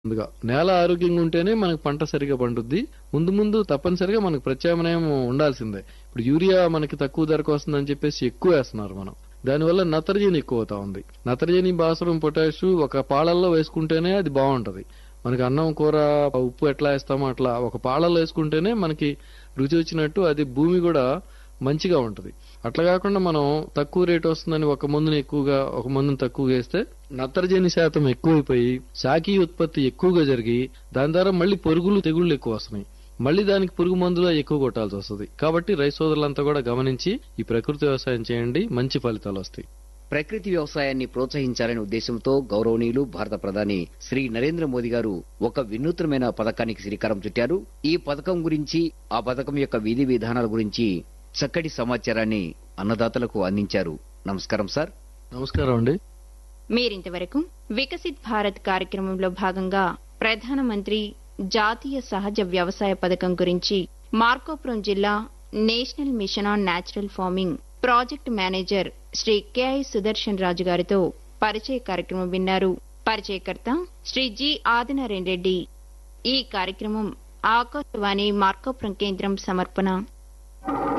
ముందుగా నేల ఆరోగ్యంగా ఉంటేనే మనకు పంట సరిగా పండుద్ది ముందు ముందు తప్పనిసరిగా మనకు ప్రత్యామ్నాయం ఉండాల్సిందే ఇప్పుడు యూరియా మనకి తక్కువ ధరకు వస్తుందని చెప్పేసి ఎక్కువ వేస్తున్నారు మనం దానివల్ల నత్రజని ఎక్కువ అవుతా ఉంది నత్రజని భాస్వరం పొటాషు ఒక పాలల్లో వేసుకుంటేనే అది బాగుంటది మనకి అన్నం కూర ఉప్పు ఎట్లా వేస్తామో అట్లా ఒక పాలల్లో వేసుకుంటేనే మనకి రుచి వచ్చినట్టు అది భూమి కూడా మంచిగా ఉంటది అట్లా కాకుండా మనం తక్కువ రేట్ వస్తుందని ఒక మందుని ఎక్కువగా ఒక మందుని తక్కువగా వేస్తే నత్రజని శాతం ఎక్కువైపోయి శాఖీ ఉత్పత్తి ఎక్కువగా జరిగి దాని ద్వారా మళ్ళీ పొరుగులు తెగుళ్లు ఎక్కువ వస్తున్నాయి మళ్ళీ దానికి పురుగు మందులు ఎక్కువ కొట్టాల్సి వస్తుంది కాబట్టి రైతు సోదరులంతా కూడా గమనించి ఈ ప్రకృతి వ్యవసాయం చేయండి మంచి ఫలితాలు వస్తాయి ప్రకృతి వ్యవసాయాన్ని ప్రోత్సహించాలనే ఉద్దేశంతో గౌరవనీయులు భారత ప్రధాని శ్రీ నరేంద్ర మోదీ గారు ఒక వినూత్నమైన పథకానికి శ్రీకారం చుట్టారు ఈ పథకం గురించి ఆ పథకం యొక్క విధి విధానాల గురించి చక్కటి సమాచారాన్ని అన్నదాతలకు అందించారు నమస్కారం సార్ నమస్కారం అండి మీరింతవరకు వికసిత్ భారత్ కార్యక్రమంలో భాగంగా ప్రధానమంత్రి జాతీయ సహజ వ్యవసాయ పథకం గురించి మార్కోపురం జిల్లా national mission on natural farming project manager Shri KI Sudarshan Raju గారితో పరిచయ కార్యక్రమం విన్నారు పరిచయకర్త శ్రీ జి ఆదినారాయణ రెడ్డి ఈ కార్యక్రమం ఆకాశవాణి మార్కోపురం కేంద్రం సమర్పణ